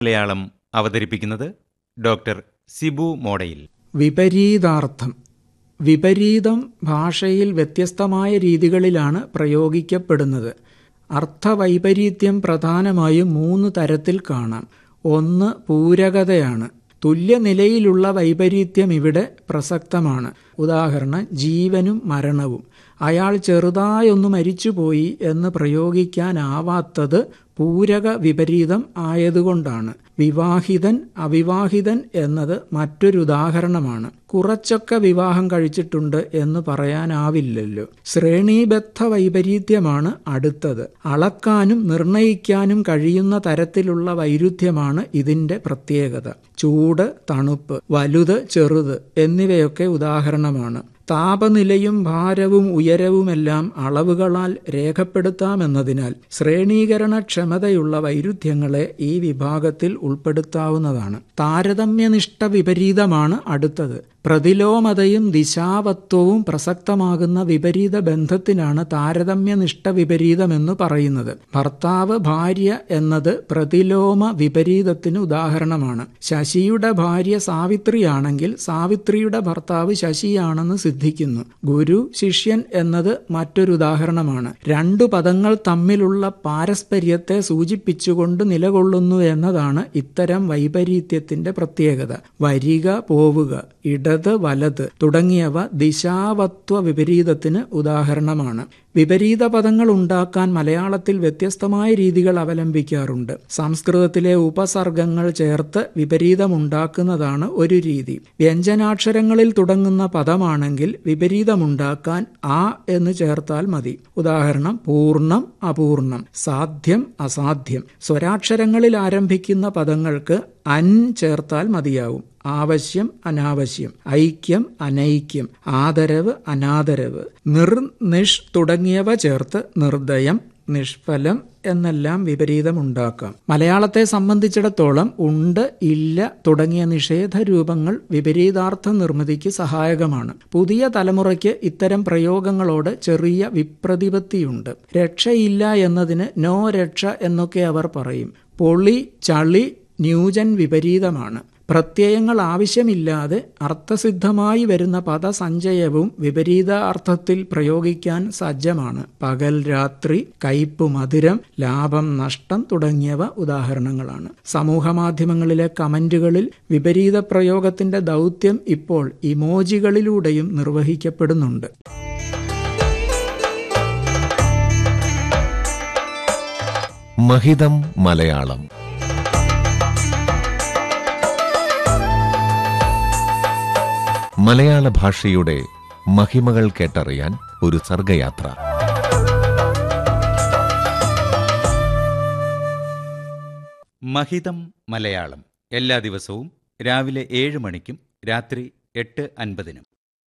മലയാളം അവതരിപ്പിക്കുന്നത് ഡോക്ടർ സിബു മോഡയിൽ വിപരീതാർത്ഥം വിപരീതം ഭാഷയിൽ വ്യത്യസ്തമായ രീതികളിലാണ് പ്രയോഗിക്കപ്പെടുന്നത് അർത്ഥവൈപരീത്യം പ്രധാനമായും മൂന്ന് തരത്തിൽ കാണാം ഒന്ന് പൂരകതയാണ് തുല്യനിലയിലുള്ള വൈപരീത്യം ഇവിടെ പ്രസക്തമാണ് ഉദാഹരണം ജീവനും മരണവും അയാൾ ചെറുതായൊന്ന് മരിച്ചുപോയി എന്ന് പ്രയോഗിക്കാനാവാത്തത് പൂരക വിപരീതം ആയതുകൊണ്ടാണ് വിവാഹിതൻ അവിവാഹിതൻ എന്നത് മറ്റൊരു ഉദാഹരണമാണ് കുറച്ചൊക്കെ വിവാഹം കഴിച്ചിട്ടുണ്ട് എന്ന് പറയാനാവില്ലല്ലോ ശ്രേണീബദ്ധ വൈപരീത്യമാണ് അടുത്തത് അളക്കാനും നിർണയിക്കാനും കഴിയുന്ന തരത്തിലുള്ള വൈരുദ്ധ്യമാണ് ഇതിന്റെ പ്രത്യേകത ചൂട് തണുപ്പ് വലുത് ചെറുത് എന്നിവയൊക്കെ ഉദാഹരണമാണ് താപനിലയും ഭാരവും ഉയരവുമെല്ലാം അളവുകളാൽ രേഖപ്പെടുത്താമെന്നതിനാൽ ശ്രേണീകരണക്ഷമതയുള്ള വൈരുദ്ധ്യങ്ങളെ ഈ വിഭാഗത്തിൽ ഉൾപ്പെടുത്താവുന്നതാണ് താരതമ്യനിഷ്ഠ വിപരീതമാണ് അടുത്തത് പ്രതിലോമതയും ദിശാവത്വവും പ്രസക്തമാകുന്ന വിപരീത ബന്ധത്തിനാണ് താരതമ്യനിഷ്ഠ വിപരീതമെന്ന് പറയുന്നത് ഭർത്താവ് ഭാര്യ എന്നത് പ്രതിലോമ വിപരീതത്തിന് ഉദാഹരണമാണ് ശശിയുടെ ഭാര്യ സാവിത്രിയാണെങ്കിൽ സാവിത്രിയുടെ ഭർത്താവ് ശശിയാണെന്ന് സിദ്ധിക്കുന്നു ഗുരു ശിഷ്യൻ എന്നത് മറ്റൊരു ഉദാഹരണമാണ് രണ്ടു പദങ്ങൾ തമ്മിലുള്ള പാരസ്പര്യത്തെ സൂചിപ്പിച്ചുകൊണ്ട് നിലകൊള്ളുന്നു എന്നതാണ് ഇത്തരം വൈപരീത്യത്തിന്റെ പ്രത്യേകത വരിക പോവുക ഇടത് വലത് തുടങ്ങിയവ ദിശാവത്വ വിപരീതത്തിന് ഉദാഹരണമാണ് വിപരീത പദങ്ങൾ ഉണ്ടാക്കാൻ മലയാളത്തിൽ വ്യത്യസ്തമായ രീതികൾ അവലംബിക്കാറുണ്ട് സംസ്കൃതത്തിലെ ഉപസർഗങ്ങൾ ചേർത്ത് വിപരീതമുണ്ടാക്കുന്നതാണ് ഒരു രീതി വ്യഞ്ജനാക്ഷരങ്ങളിൽ തുടങ്ങുന്ന പദമാണെങ്കിൽ വിപരീതമുണ്ടാക്കാൻ ആ എന്ന് ചേർത്താൽ മതി ഉദാഹരണം പൂർണ്ണം അപൂർണം സാധ്യം അസാധ്യം സ്വരാക്ഷരങ്ങളിൽ ആരംഭിക്കുന്ന പദങ്ങൾക്ക് അൻ ചേർത്താൽ മതിയാവും ആവശ്യം അനാവശ്യം ഐക്യം അനൈക്യം ആദരവ് അനാദരവ് നിർ നിഷ് തുടങ്ങിയവ ചേർത്ത് നിർദ്ദയം നിഷ്ഫലം എന്നെല്ലാം വിപരീതമുണ്ടാക്കാം മലയാളത്തെ സംബന്ധിച്ചിടത്തോളം ഉണ്ട് ഇല്ല തുടങ്ങിയ നിഷേധ രൂപങ്ങൾ വിപരീതാർത്ഥ നിർമ്മിതിക്ക് സഹായകമാണ് പുതിയ തലമുറയ്ക്ക് ഇത്തരം പ്രയോഗങ്ങളോട് ചെറിയ വിപ്രതിപത്തിയുണ്ട് രക്ഷയില്ല എന്നതിന് നോ രക്ഷ എന്നൊക്കെ അവർ പറയും പൊളി ചളി ന്യൂജൻ വിപരീതമാണ് പ്രത്യയങ്ങൾ ആവശ്യമില്ലാതെ അർത്ഥസിദ്ധമായി വരുന്ന പദസഞ്ചയവും വിപരീത അർത്ഥത്തിൽ പ്രയോഗിക്കാൻ സജ്ജമാണ് പകൽ രാത്രി കയ്പ് മധുരം ലാഭം നഷ്ടം തുടങ്ങിയവ ഉദാഹരണങ്ങളാണ് സമൂഹമാധ്യമങ്ങളിലെ കമന്റുകളിൽ വിപരീത പ്രയോഗത്തിന്റെ ദൗത്യം ഇപ്പോൾ ഇമോജികളിലൂടെയും നിർവഹിക്കപ്പെടുന്നുണ്ട് മഹിതം മലയാളം മലയാള ഭാഷയുടെ മഹിമകൾ കേട്ടറിയാൻ ഒരു സർഗയാത്ര മഹിതം മലയാളം എല്ലാ ദിവസവും രാവിലെ ഏഴ് മണിക്കും രാത്രി എട്ട് അൻപതിനും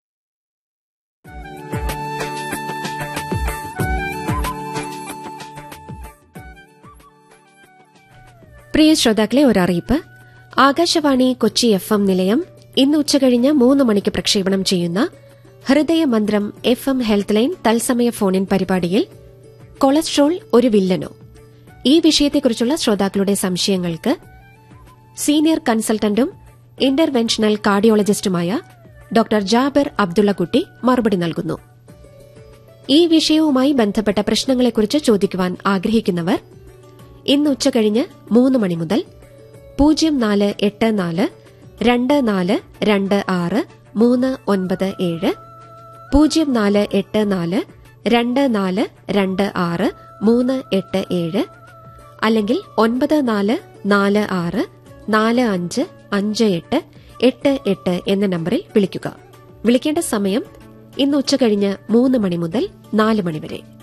പ്രിയ ശ്രോതാക്കളെ ഒരറിയിപ്പ് ആകാശവാണി കൊച്ചി എഫ് എം നിലയം ഇന്ന് ഉച്ചകഴിഞ്ഞ് മൂന്ന് മണിക്ക് പ്രക്ഷേപണം ചെയ്യുന്ന ഹൃദയമന്ത്രം എഫ് എം ഹെൽത്ത് ലൈൻ തത്സമയ ഫോണിൻ പരിപാടിയിൽ കൊളസ്ട്രോൾ ഒരു വില്ലനോ ഈ വിഷയത്തെക്കുറിച്ചുള്ള ശ്രോതാക്കളുടെ സംശയങ്ങൾക്ക് സീനിയർ കൺസൾട്ടന്റും ഇന്റർവെൻഷണൽ കാർഡിയോളജിസ്റ്റുമായ ഡോക്ടർ ജാബിർ അബ്ദുള്ളക്കുട്ടി മറുപടി നൽകുന്നു ഈ വിഷയവുമായി ബന്ധപ്പെട്ട പ്രശ്നങ്ങളെക്കുറിച്ച് ചോദിക്കുവാൻ ആഗ്രഹിക്കുന്നവർ ഇന്ന് ഉച്ചകഴിഞ്ഞ് മൂന്ന് മണി മുതൽ പൂജ്യം നാല് എട്ട് നാല് രണ്ട് നാല് രണ്ട് ആറ് മൂന്ന് ഒൻപത് ഏഴ് പൂജ്യം നാല് എട്ട് നാല് രണ്ട് നാല് രണ്ട് ആറ് മൂന്ന് എട്ട് ഏഴ് അല്ലെങ്കിൽ ഒൻപത് നാല് നാല് ആറ് നാല് അഞ്ച് അഞ്ച് എട്ട് എട്ട് എട്ട് എന്ന നമ്പറിൽ വിളിക്കുക വിളിക്കേണ്ട സമയം ഇന്ന് ഉച്ചകഴിഞ്ഞ് മൂന്ന് മണി മുതൽ നാല് മണി വരെ